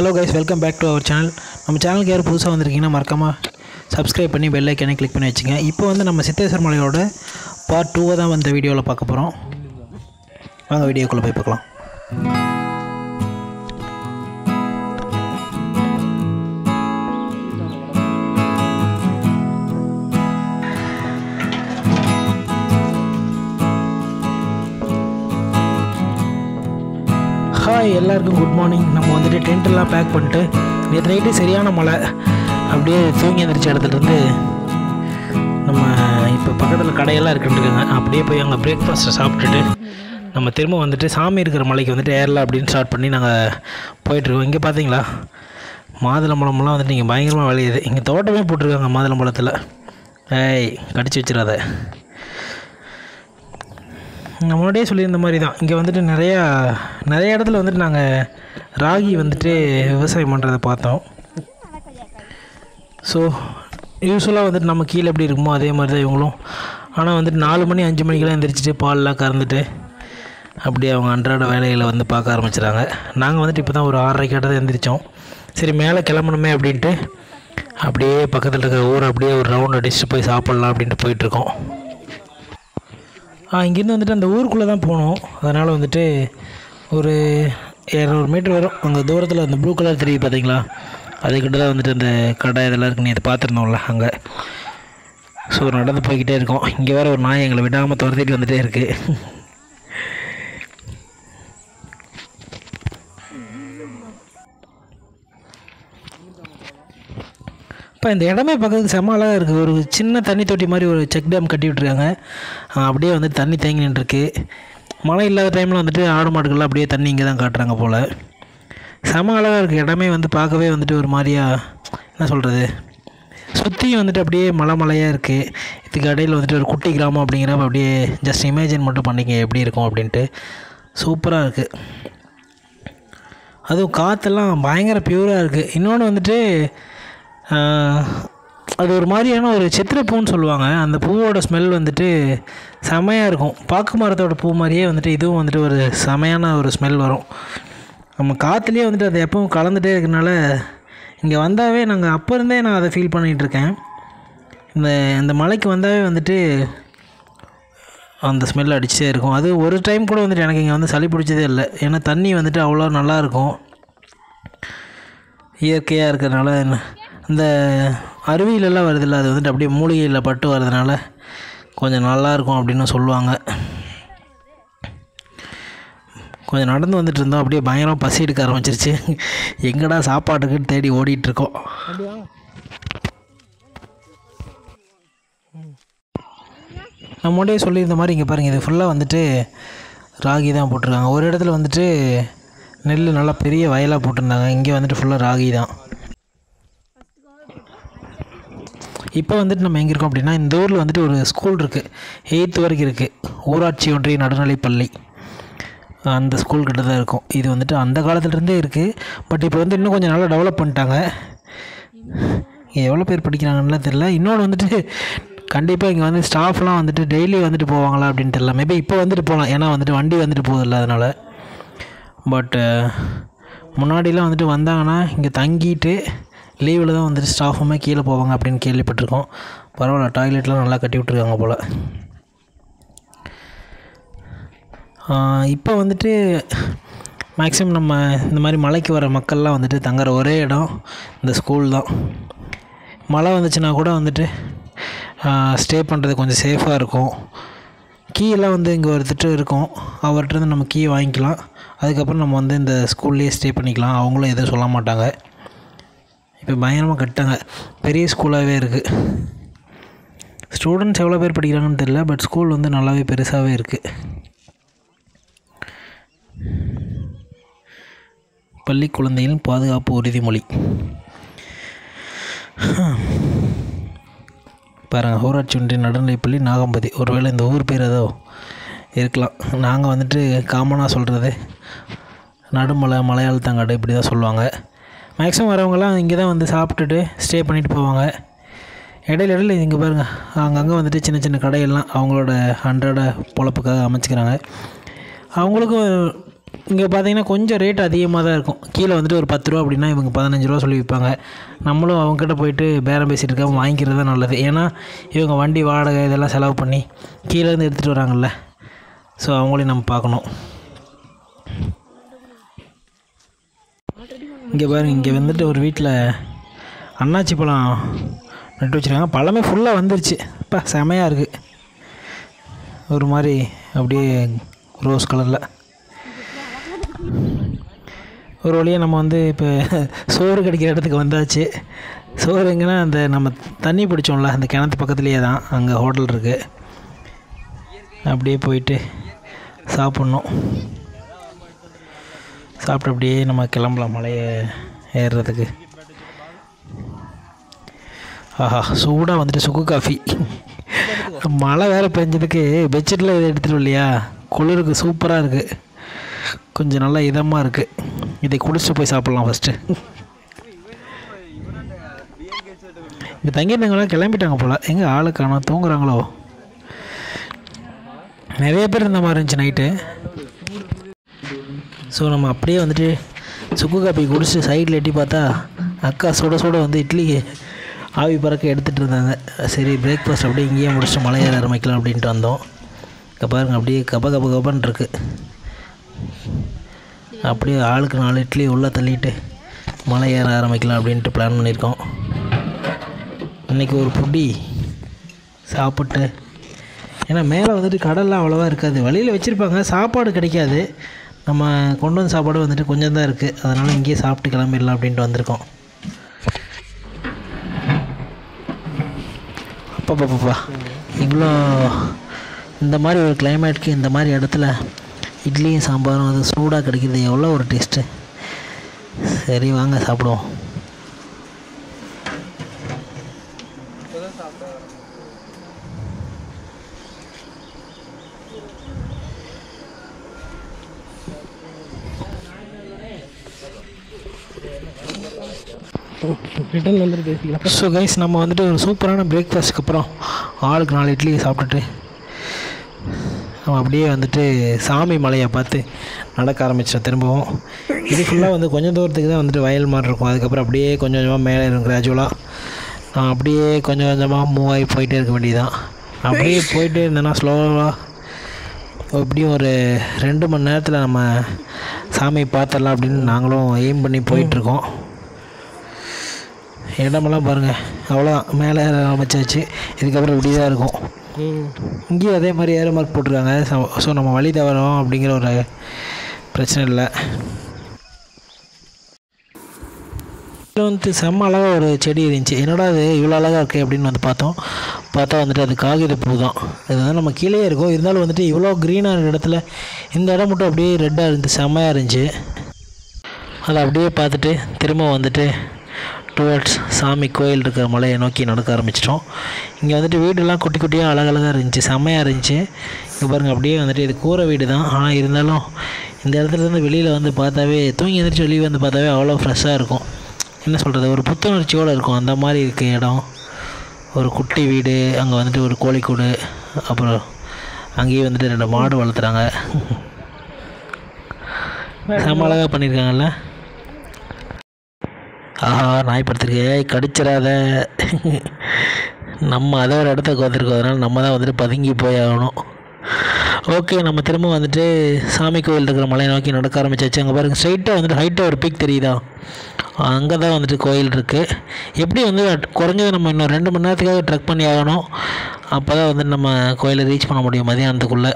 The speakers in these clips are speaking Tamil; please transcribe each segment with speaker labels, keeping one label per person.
Speaker 1: hello guys welcome back to our channel நம்ம சேனலுக்கு யார் புதுசாக வந்திருக்கீங்கன்னா மறக்காமல் சப்ஸ்கிரைப் பண்ணி பெல் ஐக்கனை கிளிக் பண்ணி வச்சுங்க இப்போ வந்து நம்ம சித்தேஸ்வர் மலையோட பார்ட் டூவை தான் இந்த வீடியோவில் பார்க்க போகிறோம் வாங்க வீடியோக்குள்ளே போய் பார்க்கலாம் ஹாய் எல்லாருக்கும் குட் மார்னிங் நம்ம வந்துட்டு டென்ட் எல்லாம் பேக் பண்ணிட்டு நேற்று நைட்டு சரியான மழை அப்படியே தூங்கி எந்திரிச்ச இடத்துல இருந்து நம்ம இப்போ பக்கத்தில் கடையெல்லாம் இருக்குன்ட்டுருக்காங்க அப்படியே போய் அங்கே பிரேக்ஃபாஸ்ட்டை சாப்பிட்டுட்டு நம்ம திரும்ப வந்துட்டு சாமி இருக்கிற மலைக்கு வந்துட்டு ஏறலாம் அப்படின்னு ஸ்டார்ட் பண்ணி நாங்கள் போயிட்டுருக்கோம் இங்கே பார்த்தீங்களா மாதுளம்பழம்லாம் வந்துட்டு இங்கே பயங்கரமாக விளையுது இங்கே தோட்டமே போட்டிருக்காங்க மாதுளம்பழத்தில் ஏய் கடிச்சு வச்சிடாத நான் முன்னாடியே சொல்லியிருந்த மாதிரி தான் இங்கே வந்துட்டு நிறையா நிறைய இடத்துல வந்துட்டு நாங்கள் ராகி வந்துட்டு விவசாயம் பண்ணுறதை பார்த்தோம் ஸோ யூஸ்வலாக வந்துட்டு நம்ம கீழே எப்படி இருக்குமோ அதே மாதிரி தான் இவங்களும் ஆனால் வந்துட்டு நாலு மணி அஞ்சு மணிக்கெல்லாம் எந்திரிச்சிட்டு பால்லாம் கறந்துட்டு அப்படியே அவங்க அன்றாட வேலைகளை வந்து பார்க்க ஆரம்பிச்சிட்டாங்க நாங்கள் வந்துட்டு இப்போ தான் ஒரு ஆறரைக்காட்ட தான் எந்திரிச்சோம் சரி மேலே கிளம்பணுமே அப்படின்ட்டு அப்படியே பக்கத்தில் இருக்கிற ஊர் அப்படியே ஒரு ரவுண்ட் அடிச்சுட்டு போய் சாப்பிட்லாம் அப்படின்ட்டு போயிட்டுருக்கோம் ஆ இங்கேருந்து வந்துட்டு அந்த ஊருக்குள்ளே தான் போனோம் அதனால் வந்துட்டு ஒரு இரநூறு மீட்டர் வரும் அங்கே தூரத்தில் அந்த ப்ளூ கலர் தெரியுது பார்த்தீங்களா அதுக்கிட்ட தான் வந்துட்டு அந்த கடை இதெல்லாம் இருக்கு நீ அதை பார்த்துருந்தோம்ல அங்கே ஸோ நடந்து போய்கிட்டே இருக்கோம் இங்கே வேறு ஒரு நாய் எங்களை விடாமல் துரத்திட்டு வந்துகிட்டே இருக்குது இப்போ இந்த இடமே பார்க்கறதுக்கு செம்ம அழகாக இருக்குது ஒரு சின்ன தண்ணி தொட்டி மாதிரி ஒரு செக் டேம் கட்டி விட்ருக்காங்க ஆ, அப்படியே வந்து தண்ணி தேங்கி நின்றுருக்கு மழை இல்லாத டைமில் வந்துட்டு ஆடு மாடுகள்லாம் அப்படியே தண்ணி இங்கே தான் காட்டுறாங்க போல் செம அழகாக இருக்குது இடமே வந்து பார்க்கவே வந்துட்டு ஒரு மாதிரியா என்ன சொல்கிறது சுற்றியும் வந்துட்டு அப்படியே மலை மலையாக இருக்குது இதுக்கு இடையில் வந்துட்டு ஒரு குட்டி கிராமம் அப்படிங்கிறப்ப அப்படியே ஜஸ்ட் இமேஜின் மட்டும் பண்ணிக்க எப்படி இருக்கும் அப்படின்ட்டு சூப்பராக இருக்குது அதுவும் காற்றெல்லாம் பயங்கர பியூராக இருக்குது இன்னொன்று வந்துட்டு ஆஹ், அது ஒரு மாதிரியான ஒரு சித்திரப்பூன்னு சொல்லுவாங்க அந்த பூவோட ஸ்மெல் வந்துட்டு செமையாக இருக்கும் பாக்கு மரத்தோட பூ மாதிரியே வந்துட்டு இதுவும் வந்துட்டு ஒரு செமையான ஒரு ஸ்மெல் வரும் நம்ம காற்றுலேயே வந்துட்டு அது எப்பவும் கலந்துட்டே இருக்கனால இங்கே வந்தாவே நாங்கள் அப்போ இருந்தே நான் அதை ஃபீல் பண்ணிகிட்டு இருக்கேன் இந்த இந்த மலைக்கு வந்தாவே வந்துட்டு அந்த ஸ்மெல் அடிச்சே இருக்கும் அது ஒரு டைம் கூட வந்துட்டு எனக்கு இங்கே வந்து சளி பிடிச்சதே இல்லை ஏன்னா தண்ணி வந்துட்டு அவ்வளோ நல்லா இருக்கும் இயற்கையாக இருக்கிறதுனால இந்த அருவியிலெல்லாம் வருதில்ல அது வந்துட்டு அப்படியே மூலிகையில் பட்டு வர்றதுனால கொஞ்சம் நல்லா இருக்கும் அப்படின்னு சொல்லுவாங்க கொஞ்சம் நடந்து வந்துட்டு இருந்தோம் அப்படியே பயங்கரமாக பசி எடுக்க ஆரம்பிச்சிருச்சு எங்கடா சாப்பாட்டுக்குன்னு தேடி ஓடிட்டு இருக்கோம் நான் முன்னாடியே சொல்லியிருந்த மாதிரி இங்கே பாருங்கள் இது ஃபுல்லாக வந்துட்டு ராகி தான் போட்டிருக்காங்க ஒரு இடத்துல வந்துட்டு நெல் நல்லா பெரிய வயலாக போட்டிருந்தாங்க இங்கே வந்துட்டு ஃபுல்லாக ராகி தான் இப்போ வந்துட்டு நம்ம எங்கே இருக்கோம் அப்படின்னா இந்த ஊரில் வந்துட்டு ஒரு ஸ்கூல் இருக்குது எயித்து வரைக்கும் இருக்குது ஊராட்சி ஒன்றிய நடுநிலைப் பள்ளி அந்த ஸ்கூல் கிட்ட தான் இருக்கும் இது வந்துட்டு அந்த காலத்துலேருந்தே இருக்குது பட் இப்போ வந்து இன்னும் கொஞ்சம் நல்லா டெவலப் பண்ணிட்டாங்க இங்கே எவ்வளோ பேர் படிக்கிறாங்கன்னுலாம் தெரில இன்னொன்று வந்துட்டு கண்டிப்பாக இங்கே வந்து ஸ்டாஃப்லாம் வந்துட்டு டெய்லி வந்துட்டு போவாங்களா அப்படின்னு தெரில மேபி இப்போ வந்துட்டு போகலாம் ஏன்னா வந்துட்டு வண்டி வந்துட்டு போகுதில்ல அதனால் பட்டு முன்னாடிலாம் வந்துட்டு வந்தாங்கன்னா இங்கே தங்கிட்டு லீவில் தான் வந்துட்டு ஸ்டாஃபுமே கீழே போவாங்க அப்படின்னு கேள்விப்பட்டிருக்கோம் பரவாயில்ல டாய்லெட்லாம் நல்லா கட்டி விட்ருக்காங்க போல் இப்போ வந்துட்டு மேக்ஸிமம் நம்ம இந்த மாதிரி மலைக்கு வர மக்கள்லாம் வந்துட்டு தங்குற ஒரே இடம் இந்த ஸ்கூல் தான் மழை வந்துச்சுன்னா கூட வந்துட்டு ஸ்டே பண்ணுறது கொஞ்சம் சேஃபாக இருக்கும் கீயெல்லாம் வந்து இங்கே ஒருத்தட்டு இருக்கும் அவர்கிட்ட இருந்து நம்ம கீ வாங்கிக்கலாம் அதுக்கப்புறம் நம்ம வந்து இந்த ஸ்கூல்லேயே ஸ்டே பண்ணிக்கலாம் அவங்களும் எதுவும் சொல்ல மாட்டாங்க இப்போ பயங்கரமாக கட்டாங்க பெரிய ஸ்கூலாகவே இருக்குது ஸ்டூடெண்ட்ஸ் எவ்வளோ பேர் படிக்கிறாங்கன்னு தெரியல பட் ஸ்கூல் வந்து நல்லாவே பெருசாகவே இருக்குது பள்ளி குழந்தைகளின் பாதுகாப்பு உறுதிமொழி பாருங்கள் ஊராட்சி ஒன்றிய நடுநிலைப்பள்ளி நாகம்பதி ஒருவேளை இந்த ஊர் பேர் ஏதோ இருக்கலாம் நாங்கள் வந்துட்டு காமனாக சொல்கிறது நடுமலை மலையாளத்தங்காடு இப்படி தான் சொல்லுவாங்க மேக்ஸிமம் வரவங்கலாம் இங்கே தான் வந்து சாப்பிட்டுட்டு ஸ்டே பண்ணிட்டு போவாங்க இடையில இடையில இங்கே பாருங்கள் அங்கங்கே வந்துட்டு சின்ன சின்ன கடையெல்லாம் அவங்களோட அன்றாட பொழப்புக்காக அமைச்சிக்கிறாங்க அவங்களுக்கும் இங்கே பார்த்தீங்கன்னா கொஞ்சம் ரேட் அதிகமாக தான் இருக்கும் கீழே வந்துட்டு ஒரு பத்து ரூபா அப்படின்னா இவங்க பதினஞ்சு ரூபா சொல்லி விற்பாங்க நம்மளும் அவங்ககிட்ட போயிட்டு பேரம் பேசிட்டு இருக்காம வாங்கிக்கிறது தான் நல்லது ஏன்னா இவங்க வண்டி வாடகை இதெல்லாம் செலவு பண்ணி கீழேருந்து எடுத்துகிட்டு வராங்கல்ல ஸோ அவங்களையும் நம்ம பார்க்கணும் இங்கே பாருங்க இங்கே வந்துட்டு ஒரு வீட்டில் அன்னாச்சி பழம் நட்டு வச்சுருக்காங்க பழமே ஃபுல்லாக வந்துருச்சு இப்போ செமையாக இருக்குது ஒரு மாதிரி அப்படியே ரோஸ் கலரில் ஒரு வழியாக நம்ம வந்து இப்போ சோறு கிடைக்கிற இடத்துக்கு வந்தாச்சு சோறு எங்கன்னா அந்த நம்ம தண்ணி பிடிச்சோம்ல அந்த கிணத்து பக்கத்துலேயே தான் அங்கே ஹோட்டல் இருக்குது அப்படியே போயிட்டு சாப்பிட்ணும் சாப்பிட்டு அப்படியே நம்ம கிளம்பலாம் மலையை ஏறுறதுக்கு ஆஹா சூடாக வந்துட்டு சுக்கு காஃபி மழை வேறு பெஞ்சதுக்கு பெட்ஷீட்டில் இதை எடுத்துகிட்டு இல்லையா குளிருக்கு சூப்பராக இருக்குது கொஞ்சம் நல்லா இதமாக இருக்குது இதை குடிச்சிட்டு போய் சாப்பிட்லாம் ஃபஸ்ட்டு இங்கே தங்கியிருந்தவங்களாம் கிளம்பிட்டாங்க போல் எங்கே ஆளு காணோம் தூங்குறாங்களோ நிறைய பேர் இருந்த மாதிரி இருந்துச்சு நைட்டு ஸோ நம்ம அப்படியே வந்துட்டு சுக்கு காப்பி குடிச்சிட்டு சைடில் எட்டி பார்த்தா அக்கா சுட சுட வந்து இட்லி ஆவி பறக்க எடுத்துகிட்டு இருந்தாங்க சரி பிரேக்ஃபாஸ்ட் அப்படியே இங்கேயே முடிச்சுட்டு மலை ஏற ஆரம்பிக்கலாம் அப்படின்ட்டு வந்தோம் இங்கே பாருங்க அப்படியே கப கப கபன்னு இருக்கு அப்படியே ஆளுக்கு நாலு இட்லி உள்ளே தள்ளிட்டு மலை ஏற ஆரம்பிக்கலாம் அப்படின்ட்டு பிளான் பண்ணியிருக்கோம் இன்றைக்கி ஒரு புடி சாப்பிட்டு ஏன்னா மேலே வந்துட்டு கடல்லாம் அவ்வளோவா இருக்காது வழியில் வச்சுருப்பாங்க சாப்பாடு கிடைக்காது நம்ம கொண்டு வந்த சாப்பாடு வந்துட்டு கொஞ்சம் தான் இருக்குது அதனால் இங்கேயே சாப்பிட்டு கிளம்பிடலாம் அப்படின்ட்டு வந்திருக்கோம் அப்பப்பப்பா இவ்வளோ இந்த மாதிரி ஒரு கிளைமேட்டுக்கு இந்த மாதிரி இடத்துல இட்லியும் சாம்பாரும் அது சூடாக கிடைக்கிறது எவ்வளோ ஒரு டேஸ்ட்டு சரி வாங்க சாப்பிடுவோம்
Speaker 2: ரிட்டர்ன் வந்துட்டு பேசிக்கலாம்
Speaker 1: ஸோ கைஸ் நம்ம வந்துட்டு ஒரு சூப்பரான பிரேக்ஃபாஸ்ட்டுக்கு அப்புறம் ஆளுக்கு நாலு இட்லி சாப்பிட்டுட்டு நம்ம அப்படியே வந்துட்டு சாமி மலையை பார்த்து நடக்க ஆரம்பிச்சிட்டோம் திரும்பவும் இது ஃபுல்லாக வந்து கொஞ்சம் தூரத்துக்கு தான் வந்துட்டு வயல் மாதிரி இருக்கும் அதுக்கப்புறம் அப்படியே கொஞ்சம் கொஞ்சமாக மேலே இருக்கும் கிராஜுவலாக நான் அப்படியே கொஞ்சம் கொஞ்சமாக மூவ் ஆகி போயிட்டே இருக்க வேண்டியதுதான் அப்படியே போயிட்டே இருந்தேன்னா ஸ்லோவாக எப்படியும் ஒரு ரெண்டு மணி நேரத்தில் நம்ம சாமி பார்த்துடலாம் அப்படின்னு நாங்களும் எய்ம் பண்ணி போயிட்டுருக்கோம் இடமெல்லாம் பாருங்கள் அவ்வளோதான் மேலே ஏற ஆரம்பிச்சாச்சு இதுக்கப்புறம் இப்படி தான் இருக்கும் இங்கேயும் அதே மாதிரி ஏற மார்க் போட்டிருக்காங்க ஸோ நம்ம வழி தவறோம் அப்படிங்கிற ஒரு பிரச்சனை இல்லை இதில் வந்து செம்ம அழகாக ஒரு செடி இருந்துச்சு என்னடா அது இவ்வளோ அழகாக இருக்கே அப்படின்னு வந்து பார்த்தோம் பார்த்தா வந்துட்டு அது காகித பூ தான் இது வந்து நம்ம கீழே இருக்கும் இருந்தாலும் வந்துட்டு இவ்வளோ க்ரீனாக இருக்கிற இடத்துல இந்த இடம் மட்டும் அப்படியே ரெட்டாக இருந்துச்சு செம்மையாக இருந்துச்சு அதை அப்படியே பார்த்துட்டு திரும்ப வந்துட்டு டுவர்ட்ஸ் சாமி கோயில் இருக்கிற மலையை நோக்கி நடக்க ஆரம்பிச்சிட்டோம் இங்கே வந்துட்டு வீடெல்லாம் குட்டி குட்டியாக அழகழகாக இருந்துச்சு செம்மையாக இருந்துச்சு இங்கே பாருங்கள் அப்படியே வந்துட்டு இது கூரை வீடு தான் ஆனால் இருந்தாலும் இந்த இடத்துல இருந்து வெளியில் வந்து பார்த்தாவே தூங்கி எந்திரிச்சு வெளியே வந்து பார்த்தாவே அவ்வளோ ஃப்ரெஷ்ஷாக இருக்கும் என்ன சொல்கிறது ஒரு புத்துணர்ச்சியோடு இருக்கும் அந்த மாதிரி இருக்க இடம் ஒரு குட்டி வீடு அங்கே வந்துட்டு ஒரு கோழிக்கூடு அப்புறம் அங்கேயே வந்துட்டு ரெண்டு மாடு வளர்த்துறாங்க செம்ம அழகாக பண்ணியிருக்காங்கல்ல ஆஹா நாய் படுத்திருக்கே கடிச்சிடாத நம்ம அதை ஒரு இடத்துக்கு வந்திருக்கோம் அதனால் நம்ம தான் வந்துட்டு பதுங்கி போய் ஆகணும் ஓகே நம்ம திரும்ப வந்துட்டு சாமி கோவில் இருக்கிற மலையை நோக்கி நடக்க ஆரம்பிச்சாச்சு அங்கே பாருங்கள் ஸ்ட்ரைட்டாக வந்துட்டு ஹைட்டாக ஒரு பீக் தெரியுதா அங்கே தான் வந்துட்டு கோயில் இருக்குது எப்படி வந்து குறைஞ்சது நம்ம இன்னும் ரெண்டு மணி நேரத்துக்காக ட்ரெக் பண்ணி ஆகணும் அப்போ தான் வந்துட்டு நம்ம கோயிலை ரீச் பண்ண முடியும் மதியானத்துக்குள்ளே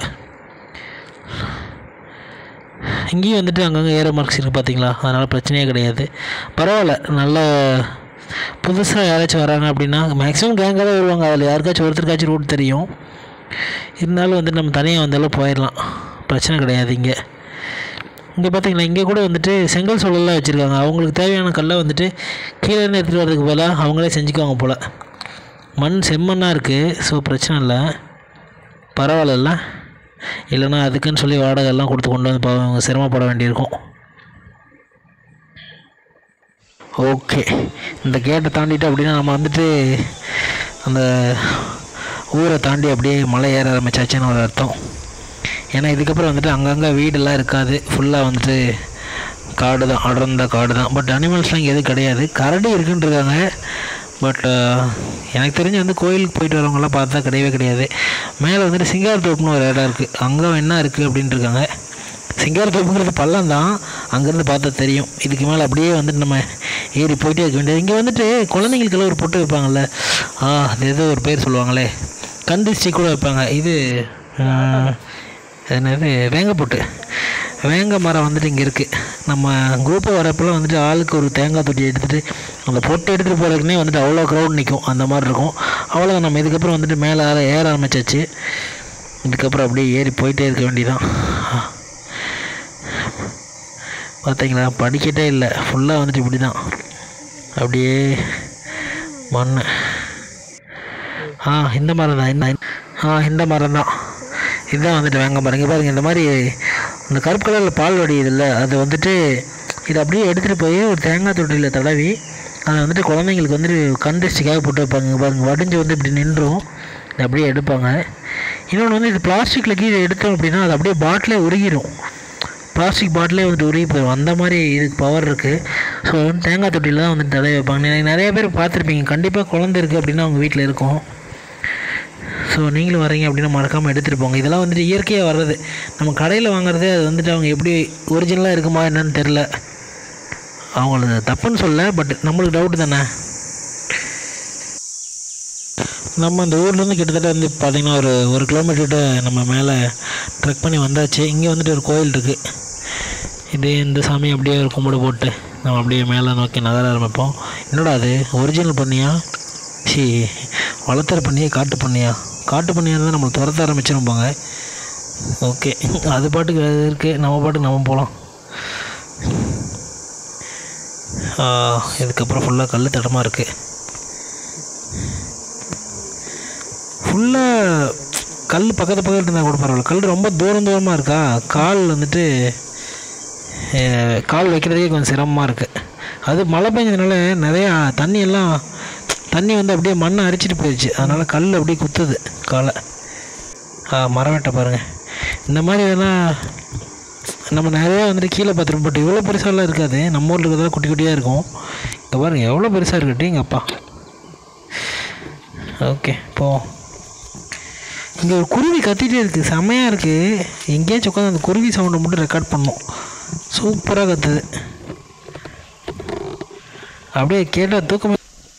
Speaker 1: இங்கேயும் வந்துட்டு அங்கங்கே ஏரோ மார்க்ஸ் இருக்குது பார்த்தீங்களா அதனால் பிரச்சனையே கிடையாது பரவாயில்ல நல்ல புதுசாக யாராச்சும் வராங்க அப்படின்னா மேக்ஸிமம் கேங்காக தான் வருவாங்க அதில் யாருக்காச்சும் ஒருத்தருக்காச்சும் ரூட் தெரியும் இருந்தாலும் வந்துட்டு நம்ம தனியாக வந்தாலும் போயிடலாம் பிரச்சனை கிடையாது இங்கே இங்கே பார்த்தீங்களா இங்கே கூட வந்துட்டு செங்கல் சூழல்லாம் வச்சுருக்காங்க அவங்களுக்கு தேவையான கல்லை வந்துட்டு கீழே இருந்து எடுத்துகிட்டு வரதுக்கு பதிலாக அவங்களே செஞ்சுக்குவாங்க போல் மண் செம்மண்ணாக இருக்குது ஸோ பிரச்சனை இல்லை பரவாயில்லல்ல இல்லைன்னா அதுக்குன்னு சொல்லி வாடகை எல்லாம் கொடுத்து கொண்டு வந்து பாவம் இவங்க சிரமப்பட வேண்டியிருக்கும் ஓகே இந்த கேட்டை தாண்டிட்டு அப்படின்னா நம்ம வந்துட்டு அந்த ஊரை தாண்டி அப்படியே மலை ஏற ஆரம்பிச்சாச்சுன்னு ஒரு அர்த்தம் ஏன்னா இதுக்கப்புறம் வந்துட்டு அங்கங்கே வீடெல்லாம் இருக்காது ஃபுல்லாக வந்துட்டு காடு தான் அடர்ந்த காடு தான் பட் அனிமல்ஸ்லாம் இங்கே எதுவும் கிடையாது கரடி இருக்குன்ட்ருக்காங்க பட் எனக்கு தெரிஞ்சு வந்து கோயிலுக்கு போயிட்டு வரவங்களாம் பார்த்தா கிடையவே கிடையாது மேலே வந்துட்டு சிங்காரத்தோப்புன்னு ஒரு இடம் இருக்குது அங்கே என்ன இருக்குது அப்படின்ட்டு இருக்காங்க சிங்காரத்தோப்புங்கிறது பள்ளம் தான் அங்கேருந்து பார்த்தா தெரியும் இதுக்கு மேலே அப்படியே வந்துட்டு நம்ம ஏறி போயிட்டே இருக்க வேண்டியது இங்கே வந்துட்டு குழந்தைங்களுக்கெல்லாம் ஒரு பொட்டு வைப்பாங்கல்ல ஆ அது ஏதோ ஒரு பேர் சொல்லுவாங்களே கந்திஷ்டி கூட வைப்பாங்க இது ஆ, என்னது வேங்க பொட்டு வேங்க மரம் வந்துட்டு இங்கே இருக்குது நம்ம குரூப்பை வரப்பெல்லாம் வந்துட்டு ஆளுக்கு ஒரு தேங்காய் தொட்டி எடுத்துகிட்டு அந்த பொட்டு எடுத்துகிட்டு போகிறதுக்குனே வந்துட்டு அவ்வளோ க்ரௌட் நிற்கும் அந்த மாதிரி இருக்கும் அவ்வளோதான் நம்ம இதுக்கப்புறம் வந்துட்டு மேலே ஏற ஆரம்பிச்சாச்சு இதுக்கப்புறம் அப்படியே ஏறி போயிட்டே இருக்க வேண்டியதான் பார்த்தீங்களா படிக்கட்டே இல்லை ஃபுல்லாக வந்துட்டு இப்படி தான் அப்படியே மண் ஆ இந்த மரம் தான் இந்த ஆ இந்த மரம் தான் இதுதான் வந்துட்டு வேங்க மரம் இங்கே பாருங்கள் இந்த மாதிரி இந்த கருப்பு கலரில் பால் வடியுதுல்ல அது வந்துட்டு இதை அப்படியே எடுத்துகிட்டு போய் ஒரு தேங்காய் தொட்டியில் தடவி அதை வந்துட்டு குழந்தைங்களுக்கு வந்துட்டு கண் திருஷ்டிக்காக போட்டு வைப்பாங்க இங்க பாருங்க வடிஞ்சு வந்து இப்படி நின்றும் இதை அப்படியே எடுப்பாங்க இன்னொன்று வந்து இது பிளாஸ்டிக்கில் கீழே எடுத்தோம் அப்படின்னா அது அப்படியே பாட்டிலே உருகிரும் பிளாஸ்டிக் பாட்டிலே வந்துட்டு உருகி போயிடும் அந்த மாதிரி இதுக்கு பவர் இருக்குது ஸோ வந்து தேங்காய் தொட்டியில் தான் வந்து தடவி வைப்பாங்க நீங்கள் நிறைய பேர் பார்த்துருப்பீங்க கண்டிப்பாக குழந்தை இருக்குது அப்படின்னா அவங்க வீட்டில் இருக்கும் ஸோ நீங்களும் வரீங்க அப்படின்னா மறக்காமல் எடுத்துகிட்டு போங்க இதெல்லாம் வந்துட்டு இயற்கையாக வர்றது நம்ம கடையில் வாங்குறதே அது வந்துட்டு அவங்க எப்படி ஒரிஜினலாக இருக்குமா என்னன்னு தெரில அவங்களுக்கு தப்புன்னு சொல்ல பட் நம்மளுக்கு டவுட் தானே நம்ம அந்த ஊர்லேருந்து கிட்டத்தட்ட வந்து பார்த்திங்கன்னா ஒரு ஒரு கிலோமீட்டர்கிட்ட நம்ம மேலே ட்ரெக் பண்ணி வந்தாச்சு இங்கே வந்துட்டு ஒரு கோயில் இருக்குது இது இந்த சாமி அப்படியே ஒரு கும்பிடு போட்டு நம்ம அப்படியே மேலே நோக்கி நகர ஆரம்பிப்போம் என்னடா அது ஒரிஜினல் பண்ணியா சி வளர்த்துற பண்ணியா காட்டு பண்ணியா காட்டு பண்ணியாக இருந்தால் நம்மளை துரத்த ஆரம்பிச்சிருப்பாங்க ஓகே அது பாட்டுக்கு அது இருக்குது நம்ம பாட்டுக்கு நம்ம போகலாம் இதுக்கப்புறம் ஃபுல்லாக கல் தடமாக இருக்குது ஃபுல்லாக கல் பக்கத்து பக்கத்தில் இருந்தால் கூட பரவாயில்ல கல் ரொம்ப தூரம் தூரமாக இருக்கா கால் வந்துட்டு அஹ், கால் வைக்கிறதுக்கே கொஞ்சம் சிரமமாக இருக்குது அது மழை பெஞ்சதுனால நிறையா தண்ணி எல்லாம் தண்ணி வந்து அப்படியே மண்ணை அரிச்சிட்டு போயிடுச்சு அதனால் கல் அப்படியே குத்துது காலை ஆ மரம் வெட்ட பாருங்கள் இந்த மாதிரி இதெல்லாம் நம்ம நிறையா வந்துட்டு கீழே பார்த்துருப்போம் பட் இவ்வளோ பெருசாலாம் இருக்காது நம்ம ஊரில் இருக்கிறதெல்லாம் குட்டி குட்டியாக இருக்கும் இங்கே பாருங்கள் எவ்வளோ பெருசாக இருக்கட்டும் எங்கள் அப்பா ஓகே போவோம் இங்கே ஒரு குருவி கத்திட்டே இருக்குது செம்மையாக இருக்குது எங்கேயாச்சும் உட்காந்து அந்த குருவி சவுண்டை மட்டும் ரெக்கார்ட் பண்ணோம் சூப்பராக கத்துது அப்படியே கேட்டால் தூக்கம்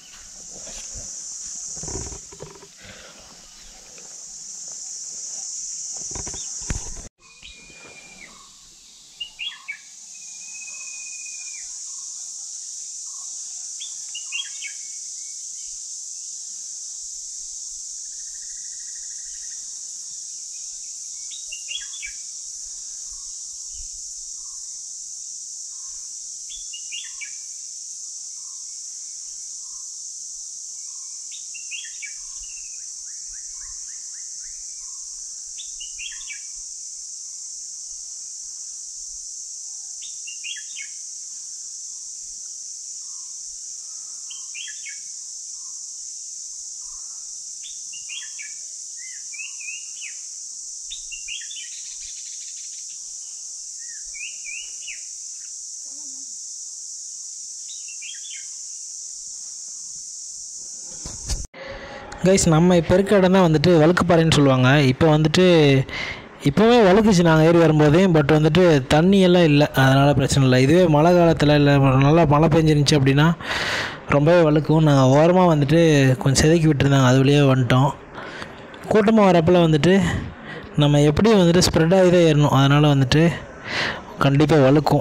Speaker 1: கைஸ் நம்ம இப்போ இருக்க இடம் தான் வந்துட்டு வழுக்குப்பாறைன்னு சொல்லுவாங்க இப்போ வந்துட்டு இப்போவே வழுக்குச்சு நாங்கள் ஏறி வரும்போதே பட் வந்துட்டு தண்ணி எல்லாம் இல்லை அதனால் பிரச்சனை இல்லை இதுவே மழை காலத்தில் இல்லை நல்லா மழை பெஞ்சிருந்துச்சு அப்படின்னா ரொம்பவே வழுக்கும் நாங்கள் ஓரமாக வந்துட்டு கொஞ்சம் செதுக்கி விட்டுருந்தாங்க அது வழியாக வந்துட்டோம் கூட்டமாக வரப்பில் வந்துட்டு நம்ம எப்படி வந்துட்டு ஸ்ப்ரெட் ஆகி தான் ஏறணும் அதனால் வந்துட்டு கண்டிப்பாக வழுக்கும்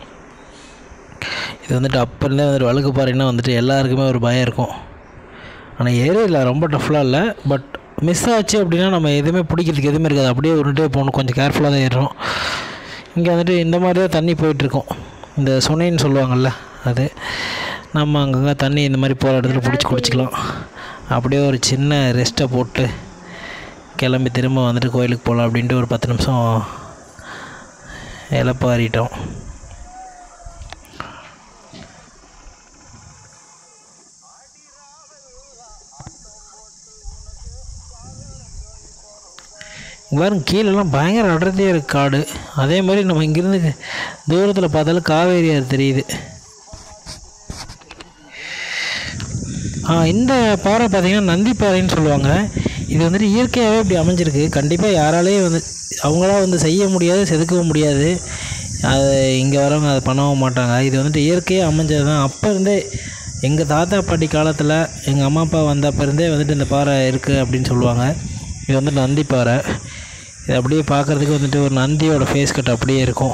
Speaker 1: இது வந்துட்டு அப்போ இருந்தே வந்துட்டு வழுக்கு பாறைன்னா வந்துட்டு எல்லாருக்குமே ஒரு பயம் இருக்கும் ஆனால் ஏரியில் ரொம்ப டஃப்லாம் இல்லை பட் மிஸ் ஆச்சு அப்படின்னா நம்ம எதுவுமே பிடிக்கிறதுக்கு எதுவுமே இருக்காது அப்படியே உருண்டே போகணும் கொஞ்சம் கேர்ஃபுல்லாக தான் ஏறுறோம் இங்கே வந்துட்டு இந்த மாதிரி தான் தண்ணி போயிட்டுருக்கோம் இந்த சுனைன்னு சொல்லுவாங்கள்ல அது நம்ம அங்கங்கே தண்ணி இந்த மாதிரி போகிற இடத்துல பிடிச்சி குடிச்சிக்கலாம் அப்படியே ஒரு சின்ன ரெஸ்ட்டை போட்டு கிளம்பி திரும்ப வந்துட்டு கோயிலுக்கு போகலாம் அப்படின்ட்டு ஒரு பத்து நிமிஷம் இலப்பாரிட்டோம் பாருங்க கீழெல்லாம் பயங்கர அடர்த்தியாக இருக்குது காடு அதே மாதிரி நம்ம இங்கேருந்து தூரத்தில் பார்த்தாலும் காவேரி ஆறு தெரியுது ஆ இந்த பாறை பார்த்தீங்கன்னா நந்தி பாறைன்னு சொல்லுவாங்க இது வந்துட்டு இயற்கையாகவே இப்படி அமைஞ்சிருக்கு கண்டிப்பாக யாராலையும் வந்து அவங்களா வந்து செய்ய முடியாது செதுக்கவும் முடியாது அது இங்கே வரவங்க அதை பண்ணவும் மாட்டாங்க இது வந்துட்டு இயற்கையாக அமைஞ்சது தான் அப்போ இருந்தே எங்கள் தாத்தா பாட்டி காலத்தில் எங்கள் அம்மா அப்பா வந்தப்போ இருந்தே வந்துட்டு இந்த பாறை இருக்குது அப்படின்னு சொல்லுவாங்க இது வந்து நந்தி பாறை இது அப்படியே பார்க்குறதுக்கு வந்துட்டு ஒரு நந்தியோட ஃபேஸ் கட் அப்படியே இருக்கும்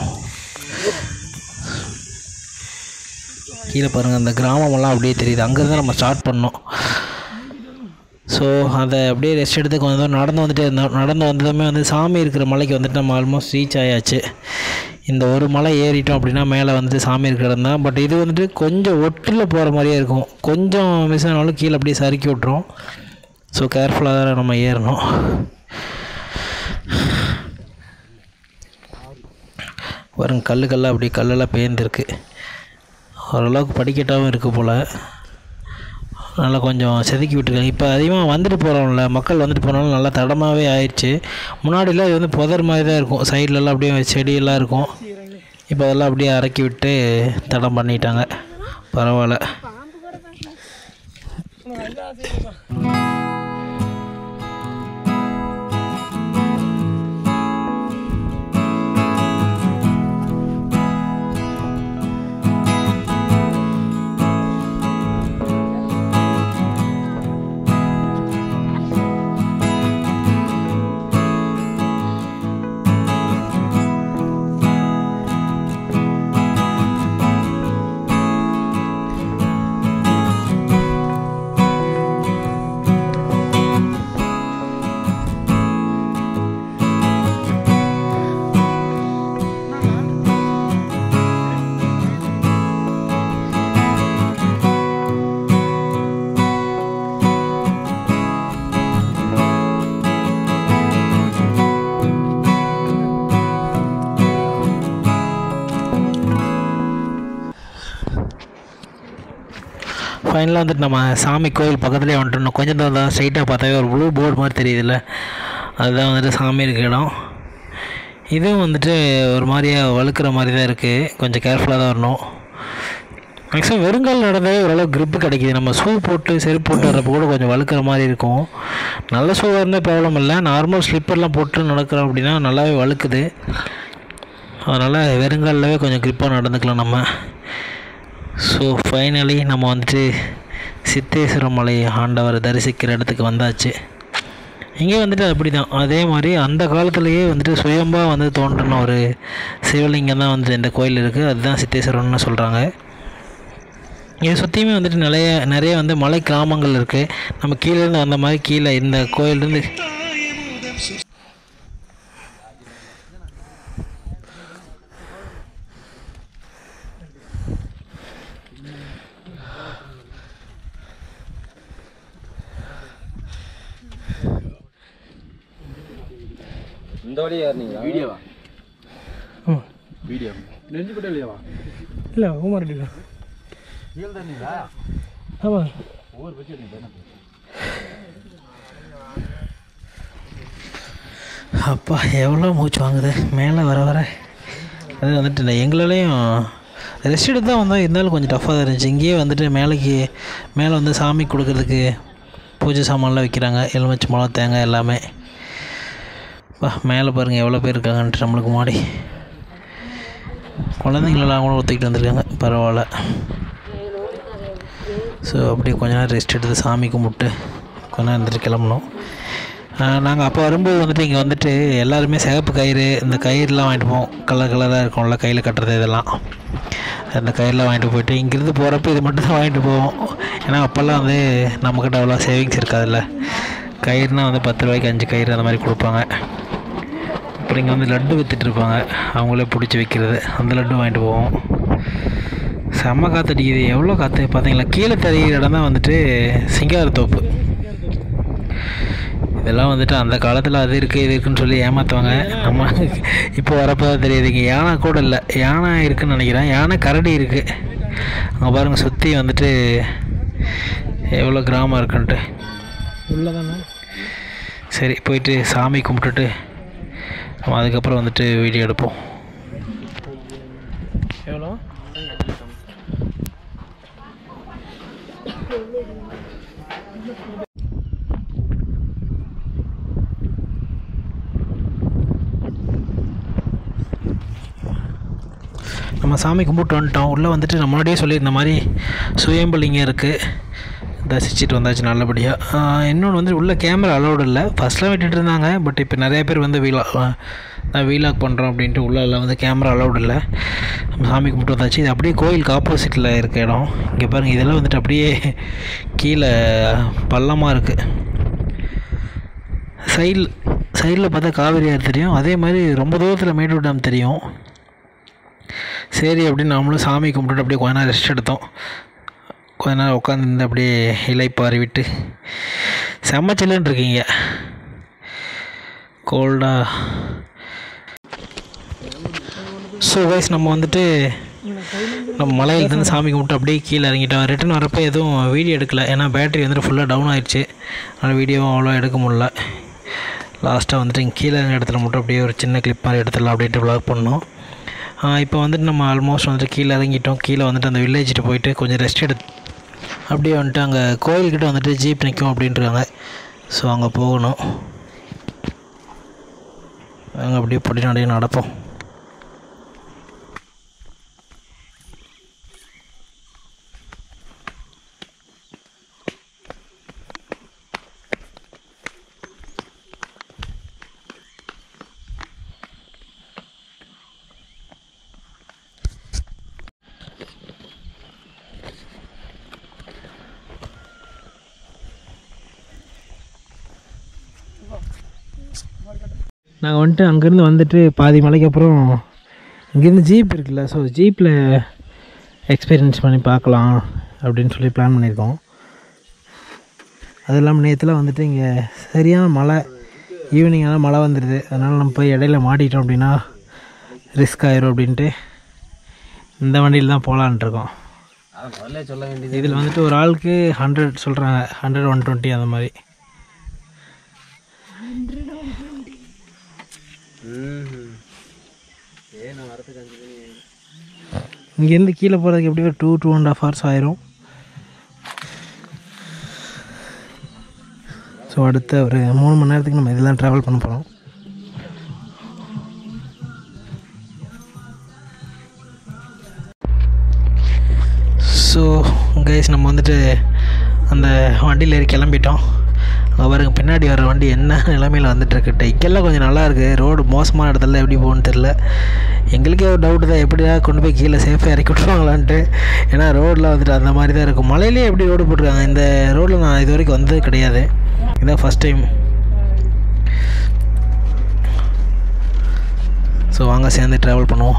Speaker 1: கீழே பாருங்கள் அந்த கிராமமெல்லாம் அப்படியே தெரியுது அங்கேருந்து நம்ம ஸ்டார்ட் பண்ணோம் ஸோ அதை அப்படியே ரெஸ்ட் எடுத்து கொஞ்சம் தூரம் நடந்து வந்துட்டே இருந்தோம் நடந்து வந்ததுமே வந்து சாமி இருக்கிற மலைக்கு வந்துட்டு நம்ம ஆல்மோஸ்ட் ரீச் ஆயாச்சு இந்த ஒரு மலை ஏறிட்டோம் அப்படின்னா மேலே வந்து சாமி இருக்கிற இடம் தான் பட் இது வந்துட்டு கொஞ்சம் ஒட்டில் போகிற மாதிரியே இருக்கும் கொஞ்சம் மிஸ் ஆனாலும் கீழே அப்படியே சறுக்கி விட்ரும் ஸோ கேர்ஃபுல்லாக தான் நம்ம ஏறணும் பாருங்க கல் கல்லாக அப்படியே கல்லெல்லாம் பேர்ந்துருக்கு ஓரளவுக்கு படிக்கட்டாகவும் இருக்குது போல் நல்லா கொஞ்சம் செதுக்கி விட்டுருக்காங்க இப்போ அதிகமாக வந்துட்டு போகிறோம்ல மக்கள் வந்துட்டு போனாலும் நல்லா தடமாகவே ஆயிடுச்சு முன்னாடிலாம் இது வந்து புதர் மாதிரி தான் இருக்கும் சைட்லலாம் அப்படியே செடியெல்லாம் இருக்கும் இப்போ அதெல்லாம் அப்படியே இறக்கி விட்டு தடம் பண்ணிட்டாங்க பரவாயில்ல ஃபைனலாக வந்துட்டு நம்ம சாமி கோயில் பக்கத்துலேயே வந்துட்டோம் கொஞ்சம் தூரம் தான் ஸ்ட்ரைட்டாக பார்த்தாவே ஒரு ப்ளூ போர்டு மாதிரி தெரியுதுல்ல அதுதான் வந்துட்டு சாமி இருக்க இடம் இதுவும் வந்துட்டு ஒரு மாதிரியா வழுக்கிற மாதிரி தான் இருக்குது கொஞ்சம் கேர்ஃபுல்லாக தான் வரணும் மேக்ஸிமம் வெறுங்கால் நடந்தாவே ஓரளவு grip கிடைக்கிது நம்ம ஷூ போட்டு செருப்பு போட்டு வர்றப்போ கூட கொஞ்சம் வழுக்கிற மாதிரி இருக்கும் நல்ல ஷூவாக இருந்தால் ப்ராப்ளம் இல்லை நார்மல் ஸ்லிப்பர்லாம் போட்டு நடக்கிறோம் அப்படின்னா நல்லாவே வழுக்குது அதனால் வெறுங்காலிலவே கொஞ்சம் grip-ஆ நடந்துக்கலாம் நம்ம ஸோ ஃபைனலி நம்ம வந்துட்டு சித்தேஸ்வர மலை ஆண்டவரை தரிசிக்கிற இடத்துக்கு வந்தாச்சு இங்கே வந்துட்டு அப்படி தான் அதே மாதிரி அந்த காலத்துலேயே வந்துட்டு சுயம்பாக வந்து தோன்றின ஒரு சிவலிங்கம் தான் வந்துட்டு இந்த கோயில் இருக்குது அதுதான் சித்தேஸ்வரன்னு சொல்கிறாங்க இதை சுற்றியுமே வந்துட்டு நிறைய நிறைய வந்து மலை கிராமங்கள் இருக்குது நம்ம கீழேருந்து வந்த மாதிரி கீழே இந்த கோயிலேருந்து
Speaker 2: இந்த வழியா ஏறினீங்களா வீடியோவா
Speaker 1: ஆமாம்
Speaker 2: வீடியோ நெஞ்சுக்கிட்ட இல்லையாவா
Speaker 1: இல்லை ஊமார் இல்லை
Speaker 2: கீழே தண்ணீங்களா
Speaker 1: ஆமாம்
Speaker 2: ஒவ்வொரு பட்சம் நீங்க
Speaker 1: அப்பா எவ்வளோ மூச்சு வாங்குது மேலே வர வர அது வந்துட்டு இல்லை எங்களாலேயும் ரெஸ்ட் எடுத்து தான் வந்தோம் இருந்தாலும் கொஞ்சம் டஃப்பாக தான் இருந்துச்சு இங்கேயே வந்துட்டு மேலேக்கு மேலே வந்து சாமி கொடுக்கறதுக்கு பூஜை சாமான்லாம் வைக்கிறாங்க எலுமிச்சை பழம் தேங்காய் எல்லாமே அப்பா மேலே பாருங்கள் எவ்வளோ பேர் இருக்காங்கன்ட்டு நம்மளுக்கு முன்னாடி குழந்தைங்களெல்லாம் கூட ஒத்துக்கிட்டு வந்திருக்காங்க பரவாயில்ல ஸோ அப்படியே கொஞ்ச நேரம் ரெஸ்ட் எடுத்து சாமி கும்பிட்டு கொஞ்ச நேரம் இருந்துட்டு கிளம்பணும் நாங்கள் அப்போ வரும்போது வந்துட்டு இங்கே வந்துட்டு எல்லாருமே சிகப்பு கயிறு இந்த கயிறுலாம் வாங்கிட்டு போவோம் கலர் கலராக இருக்கும்ல கையில் கட்டுறது இதெல்லாம் அந்த கயிறுலாம் வாங்கிட்டு போயிட்டு இங்கேருந்து போகிறப்ப இது மட்டும் தான் வாங்கிட்டு போவோம் ஏன்னா அப்போல்லாம் வந்து நம்மக்கிட்ட அவ்வளோ சேவிங்ஸ் இருக்காதுல்ல கயிறுனா வந்து பத்து ரூபாய்க்கு அஞ்சு கயிறு அந்த மாதிரி கொடுப்பாங்க அப்புறம் இங்கே வந்து லட்டு வித்துட்டு இருப்பாங்க அவங்களே பிடிச்சி வைக்கிறது அந்த லட்டு வாங்கிட்டு போவோம் செம்ம காற்றடிக்குது எவ்வளோ காற்று பார்த்தீங்களா கீழே தெரிகிற இடம் தான் வந்துட்டு சிங்காரத்தோப்பு இதெல்லாம் வந்துட்டு அந்த காலத்தில் அது இருக்குது இது இருக்குன்னு சொல்லி ஏமாற்றுவாங்க நம்ம இப்போ வரப்போ தான் தெரியுது இங்கே யானை கூட இல்லை யானை இருக்குன்னு நினைக்கிறேன் யானை கரடி இருக்குது அங்கே பாருங்கள் சுற்றி வந்துட்டு எவ்வளோ கிராமம் இருக்குன்ட்டு உள்ளதானே சரி போயிட்டு சாமி கும்பிட்டுட்டு நம்ம அதுக்கப்புறம் வந்துட்டு வீடியோ எடுப்போம் எவ்வளோ நம்ம சாமி கும்பிட்டு வந்துட்டோம் உள்ளே வந்துட்டு நம்ம முன்னாடியே சொல்லியிருந்த மாதிரி சுயம்பலிங்கம் இருக்குது தரிசிச்சுட்டு வந்தாச்சு நல்லபடியாக இன்னொன்று வந்து உள்ளே கேமரா அலௌடு இல்லை ஃபஸ்ட்லாம் விட்டுட்டு இருந்தாங்க பட் இப்போ நிறைய பேர் வந்து வீலா நான் வீலாக் பண்ணுறோம் அப்படின்ட்டு உள்ளே எல்லாம் வந்து கேமரா அலௌடு இல்லை நம்ம சாமி கும்பிட்டு வந்தாச்சு இது அப்படியே கோயிலுக்கு ஆப்போசிட்டில் இருக்க இடம் இங்கே பாருங்கள் இதெல்லாம் வந்துட்டு அப்படியே கீழே பள்ளமாக இருக்குது சைடில் சைடில் பார்த்தா காவேரி ஆறு தெரியும் அதே மாதிரி ரொம்ப தூரத்தில் மேட்டூர் டேம் தெரியும் சரி அப்படின்னு நாமளும் சாமி கும்பிட்டுட்டு அப்படியே கொஞ்ச நேரம் ரெஸ்ட் எடுத்தோம் கொஞ்ச நேரம் உட்காந்துருந்து அப்படியே இலைப்பாரி விட்டு செம்ம சில்லுன்னு இருக்கீங்க கோல்டா ஸோ வைஸ் நம்ம வந்துட்டு நம்ம மலையிலேருந்து சாமி கும்பிட்டு அப்படியே கீழே இறங்கிட்டோம் ரிட்டன் வரப்போ எதுவும் வீடியோ எடுக்கல ஏன்னா பேட்டரி வந்துட்டு ஃபுல்லாக டவுன் ஆயிடுச்சு அதனால் வீடியோவும் அவ்வளோ எடுக்க முடியல லாஸ்ட்டாக வந்துட்டு இங்கே கீழே இருந்த இடத்துல மட்டும் அப்படியே ஒரு சின்ன கிளிப் மாதிரி எடுத்துடலாம் அப்படின்ட்டு vlog பண்ணோம் இப்போ வந்துட்டு நம்ம ஆல்மோஸ்ட் வந்துட்டு கீழே இறங்கிட்டோம் கீழே வந்துட்டு அந்த வில்லேஜ்கிட்ட போயிட்டு கொஞ்சம் ரெஸ்ட் எடுத்து அப்படியே வந்துட்டு அங்கே கோயில்கிட்ட வந்துட்டு ஜீப் நிற்கும் அப்படின்றாங்க ஸோ அங்கே போகணும் அங்கே அப்படியே பொடி நடையே நடப்போம் நாங்கள் வந்துட்டு அங்கேருந்து வந்துட்டு பாதி மலைக்கு அப்புறம் இங்கேருந்து ஜீப் இருக்குல்ல ஸோ ஜீப்பில் எக்ஸ்பீரியன்ஸ் பண்ணி பார்க்கலாம் அப்படின்னு சொல்லி பிளான் பண்ணியிருக்கோம் அது இல்லாமல் நேற்றுலாம் வந்துட்டு இங்கே சரியான மழை ஈவினிங் ஆனால் மழை வந்துடுது அதனால் நம்ம போய் இடையில மாட்டிட்டோம் அப்படின்னா ரிஸ்க் ஆயிரும் அப்படின்ட்டு இந்த வண்டியில் தான் போகலான்ட்டு இருக்கோம்
Speaker 2: அது முதல்ல சொல்ல வேண்டியது
Speaker 1: இதில் வந்துட்டு ஒரு ஆளுக்கு ஹண்ட்ரட் சொல்கிறாங்க ஹண்ட்ரட் ஒன் டுவெண்ட்டி அந்த மாதிரி
Speaker 2: ஏ நான் வரதுக்கு அஞ்சு மணி
Speaker 1: இங்கேருந்து கீழே போகிறதுக்கு எப்படியும் ஒரு two two and half hours ஆயிரும் ஸோ அடுத்த ஒரு மூணு மணி நேரத்துக்கு நம்ம இதெல்லாம் ட்ராவல் பண்ண போகிறோம் ஸோ கைஸ் நம்ம வந்துட்டு அந்த வண்டியில் ஏறி கிளம்பிட்டோம் அங்கே பாருங்க பின்னாடி வர வண்டி என்ன நிலைமையில் வந்துட்டுருக்கு இங்கெல்லாம் கொஞ்சம் நல்லா இருக்குது ரோடு மோசமான இடத்துல எப்படி போகணுன்னு தெரில எங்களுக்கே ஒரு டவுட் தான் எப்படியா கொண்டு போய் கீழே சேஃபாக இறக்கி விட்ருவாங்களான்ட்டு ஏன்னா ரோடில் வந்துட்டு அந்த மாதிரி தான் இருக்கும் மலையிலே எப்படி ரோடு போட்டிருக்காங்க இந்த ரோடில் நான் இது வரைக்கும் வந்தது கிடையாது இதான் ஃபஸ்ட் டைம் ஸோ வாங்க சேர்ந்து ட்ராவல் பண்ணுவோம்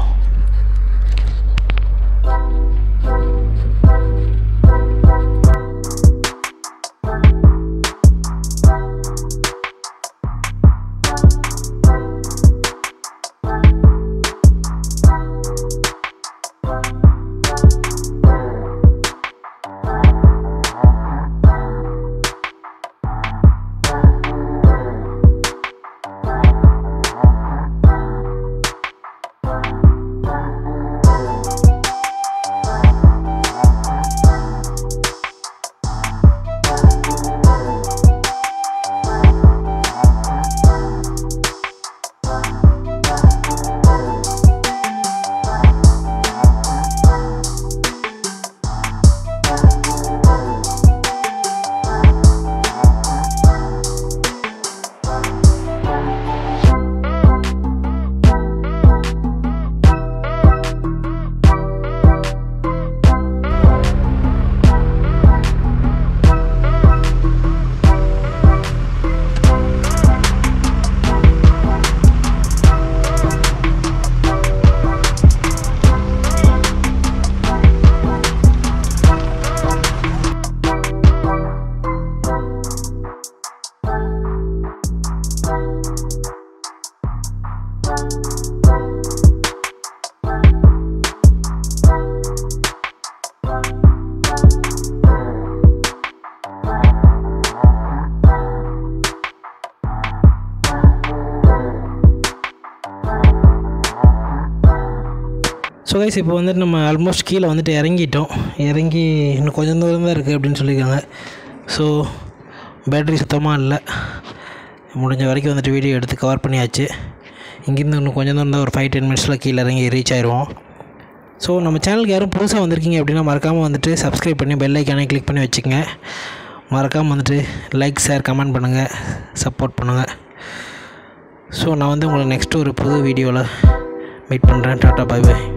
Speaker 1: ஸோ கைஸ் இப்போ வந்துட்டு நம்ம ஆல்மோஸ்ட் கீழே வந்துட்டு இறங்கிட்டோம் இறங்கி இன்னும் கொஞ்சம் தூரம் தான் இருக்குது அப்படின்னு சொல்லியிருக்காங்க ஸோ பேட்டரி சுத்தமாக இல்லை முடிஞ்ச வரைக்கும் வந்துட்டு வீடியோ எடுத்து கவர் பண்ணியாச்சு இங்கேருந்து இன்னும் கொஞ்சம் தூரம் தான் ஒரு ஃபைவ் டென் மினிட்ஸில் கீழே இறங்கி ரீச் ஆயிடுவோம் ஸோ நம்ம சேனலுக்கு யாரும் புதுசாக வந்திருக்கீங்க அப்படின்னா மறக்காமல் வந்துட்டு சப்ஸ்கிரைப் பண்ணி பெல் ஐக்கானே கிளிக் பண்ணி வச்சுக்கோங்க மறக்காமல் வந்துட்டு லைக் ஷேர் கமெண்ட் பண்ணுங்கள் சப்போர்ட் பண்ணுங்கள் ஸோ நான் வந்து உங்களை நெக்ஸ்ட்டு ஒரு புது வீடியோவில் மீட் பண்ணுறேன் டாட்டா பை பை